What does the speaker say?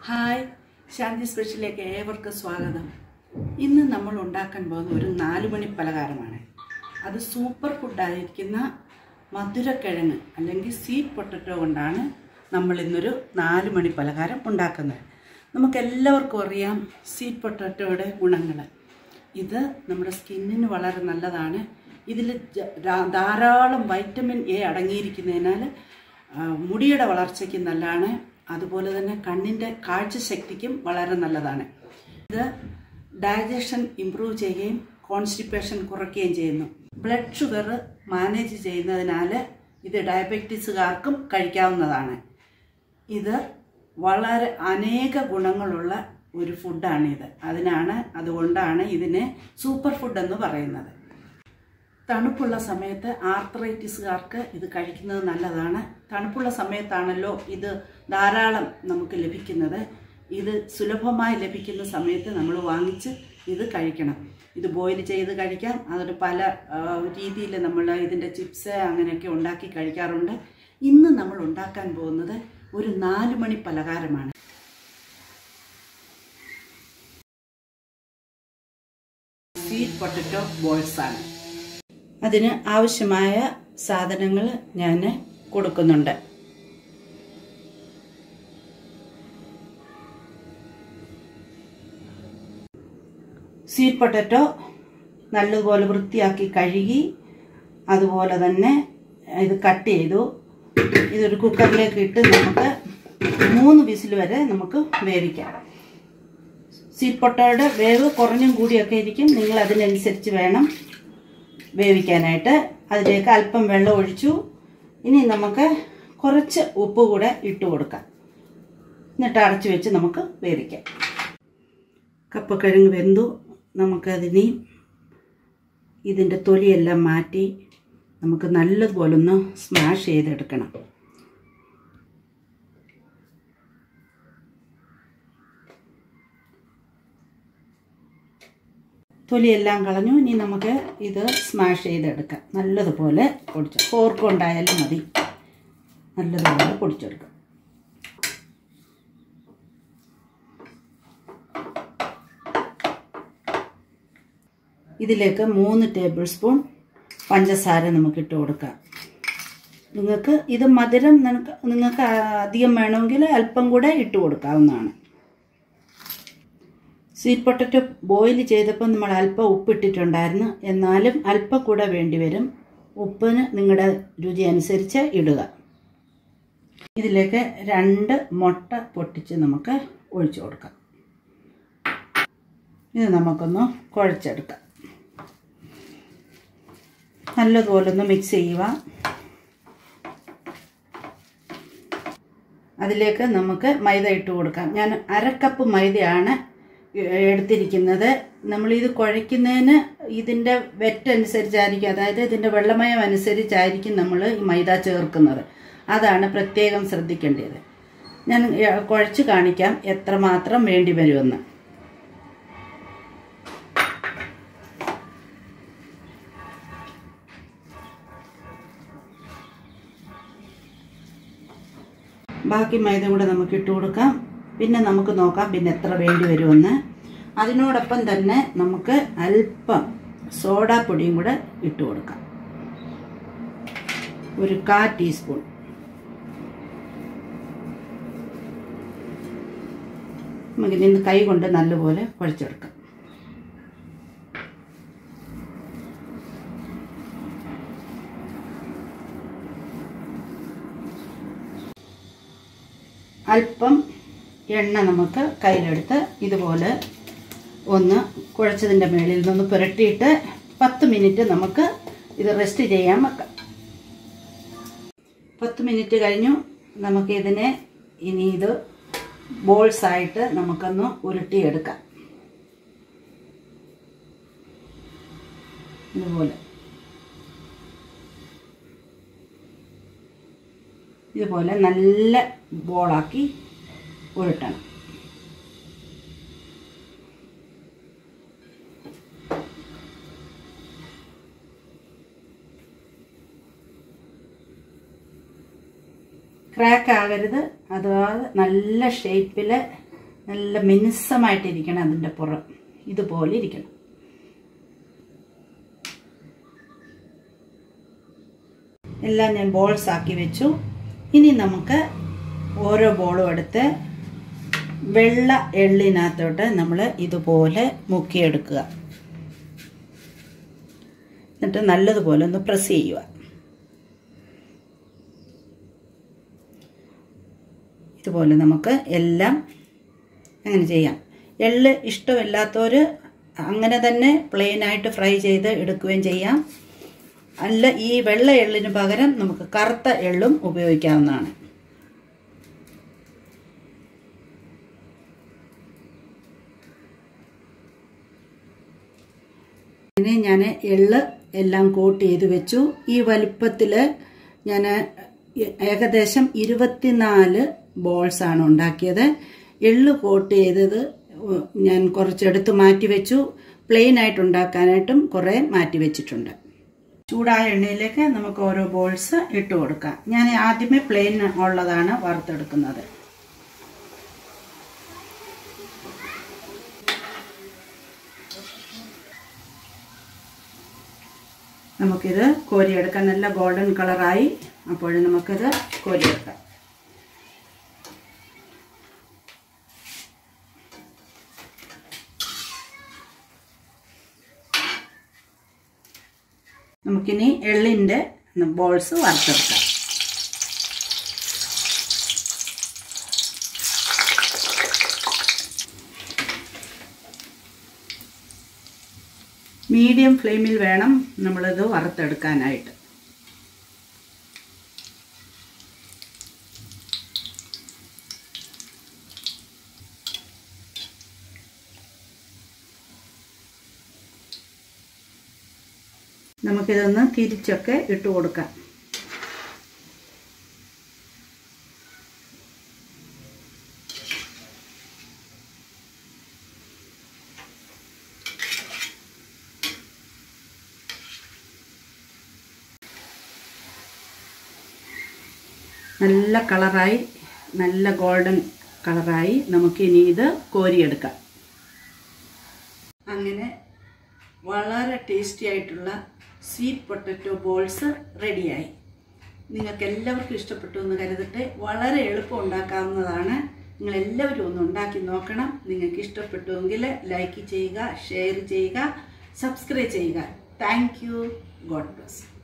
hi ശാന്തി സ്പെഷ്യലിലേക്ക് ഏവർക്കും സ്വാഗതം ഇന്ന് നമ്മൾ ഉണ്ടാക്കാൻ പോകുന്ന ഒരു നാല് മണി പലഹാരമാണ് അത് സൂപ്പർ ഫുഡായിരിക്കുന്ന മധുരക്കിഴങ്ങ് അല്ലെങ്കിൽ സ്വീറ്റ് പൊട്ടറ്റോ കൊണ്ടാണ് നമ്മൾ ഇന്നൊരു നാല് മണി പലഹാരം ഉണ്ടാക്കുന്നത് നമുക്ക് എല്ലാവർക്കും അറിയാം സ്വീറ്റ് പൊട്ടറ്റോയുടെ ഗുണങ്ങൾ ഇത് നമ്മുടെ സ്കിന്നിന് വളരെ നല്ലതാണ് ഇതിൽ ധാരാളം വൈറ്റമിൻ എ അടങ്ങിയിരിക്കുന്നതിനാൽ ആ, മുടിയുടെ വളർച്ചയ്ക്ക് നല്ലതാണ് അതുപോലെ തന്നെ കണ്ണിൻ്റെ കാഴ്ചശക്തിക്കും വളരെ നല്ലതാണ് ഇത് ഡൈജഷൻ ഇമ്പ്രൂവ് ചെയ്യുകയും കോൺസ്റ്റിപ്പേഷൻ കുറയ്ക്കുകയും ചെയ്യുന്നു ബ്ലഡ് ഷുഗർ മാനേജ് ചെയ്യുന്നതിനാൽ ഇത് ഡയബറ്റീസുകാർക്കും കഴിക്കാവുന്നതാണ് ഇത് വളരെ അനേക ഗുണങ്ങളുള്ള ഒരു ഫുഡാണിത് അതിനാണ് അതുകൊണ്ടാണ് ഇതിനെ സൂപ്പർ ഫുഡ് എന്ന് പറയുന്നത് തണുപ്പുള്ള സമയത്ത് ആർത്രൈറ്റിസുകാർക്ക് ഇത് കഴിക്കുന്നത് നല്ലതാണ് തണുപ്പുള്ള സമയത്താണല്ലോ ഇത് ധാരാളം നമുക്ക് ലഭിക്കുന്നത് ഇത് സുലഭമായി ലഭിക്കുന്ന സമയത്ത് നമ്മൾ വാങ്ങിച്ച് ഇത് കഴിക്കണം ഇത് ബോയിൽ ചെയ്ത് കഴിക്കാം അതിന് പല രീതിയിൽ നമ്മൾ ഇതിൻ്റെ ചിപ്സ് അങ്ങനെയൊക്കെ ഉണ്ടാക്കി കഴിക്കാറുണ്ട് ഇന്ന് നമ്മൾ ഉണ്ടാക്കാൻ പോകുന്നത് ഒരു നാല് മണി പലഹാരമാണ് സ്വീറ്റ് പൊട്ടറ്റോ ബോൾസ് ആണ് അതിന് ആവശ്യമായ സാധനങ്ങൾ ഞാൻ കൊടുക്കുന്നുണ്ട് സ്വീറ്റ് പൊട്ടറ്റോ നല്ലതുപോലെ വൃത്തിയാക്കി കഴുകി അതുപോലെ തന്നെ ഇത് കട്ട് ചെയ്തു ഇതൊരു കുക്കറിലേക്ക് ഇട്ട് നമുക്ക് മൂന്ന് വിസിൽ വരെ നമുക്ക് വേവിക്കാം സ്വീറ്റ് പൊട്ടോയുടെ വേവ് കുറഞ്ഞും കൂടിയൊക്കെ ഇരിക്കും നിങ്ങൾ അതിനനുസരിച്ച് വേണം വേവിക്കാനായിട്ട് അതിലേക്ക് അല്പം വെള്ളം ഒഴിച്ചു ഇനി നമുക്ക് കുറച്ച് ഉപ്പ് കൂടെ ഇട്ട് കൊടുക്കാം എന്നിട്ട് അടച്ചു വെച്ച് നമുക്ക് വേവിക്കാം കപ്പക്കിഴങ്ങ് വെന്തു നമുക്കതിനി ഇതിൻ്റെ തൊലിയെല്ലാം മാറ്റി നമുക്ക് നല്ലതുപോലെ ഒന്ന് സ്മാഷ് ചെയ്തെടുക്കണം തൊലിയെല്ലാം കളഞ്ഞു ഇനി നമുക്ക് ഇത് സ്മാഷ് ചെയ്തെടുക്കാം നല്ലതുപോലെ പൊടിച്ചു ഫോർക്ക് കൊണ്ടായാലും മതി നല്ലതുപോലെ പൊടിച്ചെടുക്കാം ഇതിലേക്ക് മൂന്ന് ടേബിൾ സ്പൂൺ പഞ്ചസാര നമുക്ക് ഇട്ട് കൊടുക്കാം നിങ്ങൾക്ക് ഇത് മധുരം നിനക്ക് നിങ്ങൾക്ക് അധികം വേണമെങ്കിൽ അല്പം കൂടെ ഇട്ട് കൊടുക്കാവുന്നതാണ് സ്വീറ്റ് പൊട്ടറ്റോ ബോയിൽ ചെയ്തപ്പോൾ നമ്മൾ അല്പം ഉപ്പിട്ടിട്ടുണ്ടായിരുന്നു എന്നാലും അല്പം കൂടെ വേണ്ടി വരും ഉപ്പിന് നിങ്ങളുടെ രുചി അനുസരിച്ച് ഇടുക ഇതിലേക്ക് രണ്ട് മുട്ട പൊട്ടിച്ച് നമുക്ക് ഒഴിച്ചു കൊടുക്കാം ഇത് നമുക്കൊന്ന് കുഴച്ചെടുക്കാം നല്ലതുപോലെ ഒന്ന് മിക്സ് ചെയ്യുക അതിലേക്ക് നമുക്ക് മൈദ ഇട്ട് കൊടുക്കാം ഞാൻ അര കപ്പ് മൈദയാണ് എടുത്തിരിക്കുന്നത് നമ്മളിത് കുഴയ്ക്കുന്നതിന് ഇതിൻ്റെ വെറ്റ് അനുസരിച്ചായിരിക്കും അതായത് ഇതിൻ്റെ വെള്ളമയം അനുസരിച്ചായിരിക്കും നമ്മൾ ഈ മൈദ ചേർക്കുന്നത് അതാണ് പ്രത്യേകം ശ്രദ്ധിക്കേണ്ടത് ഞാൻ കുഴച്ച് കാണിക്കാം എത്രമാത്രം വേണ്ടി വരുമെന്ന് ബാക്കി മൈദ കൂടെ നമുക്ക് ഇട്ട് കൊടുക്കാം പിന്നെ നമുക്ക് നോക്കാം പിന്നെ എത്ര വേണ്ടി വരുമെന്ന് അതിനോടൊപ്പം തന്നെ നമുക്ക് അല്പം സോഡാപ്പൊടിയും കൂടെ ഇട്ട് കൊടുക്കാം ഒരു കാ ടീസ്പൂൺ നമുക്ക് ഇതിന് കൈ കൊണ്ട് നല്ലപോലെ കുഴച്ചെടുക്കാം അല്പം എണ്ണ നമുക്ക് കയ്യിലെടുത്ത് ഇതുപോലെ ഒന്ന് കുഴച്ചതിൻ്റെ മേളിൽ നിന്ന് പുരട്ടിയിട്ട് പത്ത് മിനിറ്റ് നമുക്ക് ഇത് റെസ്റ്റ് ചെയ്യാൻ വെക്കാം പത്ത് മിനിറ്റ് കഴിഞ്ഞു നമുക്കിതിനെ ഇനി ഇത് ബോൾസ് ആയിട്ട് നമുക്കൊന്ന് ഉരുട്ടിയെടുക്കാം ഇതുപോലെ ഇതുപോലെ നല്ല ബോളാക്കി ഉരുട്ടണം ക്രാക്ക് ആകരുത് അത് നല്ല ഷേപ്പിൽ നല്ല മിനുസമായിട്ടിരിക്കണം അതിൻ്റെ പുറം ഇതുപോലെ ഇരിക്കണം എല്ലാം ഞാൻ ബോൾസ് ആക്കി വെച്ചു ഇനി നമുക്ക് ഓരോ ബോളും എടുത്ത് വെള്ള എള്ളിനകത്തോട്ട് നമ്മൾ ഇതുപോലെ മുക്കിയെടുക്കുക എന്നിട്ട് നല്ലതുപോലെ ഒന്ന് പ്രസ് ചെയ്യുക ഇതുപോലെ നമുക്ക് എല്ലാം അങ്ങനെ ചെയ്യാം എള്ള് ഇഷ്ടമില്ലാത്തവർ അങ്ങനെ തന്നെ പ്ലെയിനായിട്ട് ഫ്രൈ ചെയ്ത് എടുക്കുകയും ചെയ്യാം അല്ല ഈ വെള്ള എള്ളിന് പകരം നമുക്ക് കറുത്ത എള്ളും ഉപയോഗിക്കാവുന്നതാണ് അങ്ങനെ ഞാൻ എള്ള് എല്ലാം കോട്ട് ചെയ്ത് വെച്ചു ഈ വലിപ്പത്തിൽ ഞാൻ ഏകദേശം ഇരുപത്തിനാല് ബോൾസ് ആണ് ഉണ്ടാക്കിയത് എള്ള് കോട്ട് ചെയ്തത് ഞാൻ കുറച്ചെടുത്ത് മാറ്റി വെച്ചു പ്ലെയിൻ ആയിട്ട് ഉണ്ടാക്കാനായിട്ടും കുറേ മാറ്റി വെച്ചിട്ടുണ്ട് ചൂടായ എണ്ണയിലേക്ക് നമുക്ക് ഓരോ ബോൾസ് ഇട്ട് കൊടുക്കാം ഞാൻ ആദ്യമേ പ്ലെയിൻ ഉള്ളതാണ് വറുത്തെടുക്കുന്നത് നമുക്കിത് കോരിയെടുക്കാം നല്ല ഗോൾഡൻ കളറായി അപ്പോൾ നമുക്കിത് കോരിയെടുക്കാം നമുക്കിനി എള്ളിൻ്റെ ബോൾസ് വറുത്തെടുക്കാം മീഡിയം ഫ്ലെയിമിൽ വേണം നമ്മളിത് വറുത്തെടുക്കാനായിട്ട് നമുക്കിതൊന്ന് തിരിച്ചൊക്കെ ഇട്ട് കൊടുക്കാം നല്ല കളറായി നല്ല ഗോൾഡൻ കളറായി നമുക്കിനി ഇത് കോരിയെടുക്കാം അങ്ങനെ വളരെ ടേസ്റ്റി ആയിട്ടുള്ള സ്വീറ്റ് പൊട്ടറ്റോ ബോൾസ് റെഡിയായി നിങ്ങൾക്ക് എല്ലാവർക്കും ഇഷ്ടപ്പെട്ടു എന്ന് കരുതട്ടെ വളരെ എളുപ്പം ഉണ്ടാക്കാവുന്നതാണ് നിങ്ങൾ എല്ലാവരും ഒന്ന് ഉണ്ടാക്കി നോക്കണം നിങ്ങൾക്ക് ഇഷ്ടപ്പെട്ടുവെങ്കിൽ ലൈക്ക് ചെയ്യുക ഷെയർ ചെയ്യുക സബ്സ്ക്രൈബ് ചെയ്യുക താങ്ക് യു ഗോഡ് ബ്ലസ്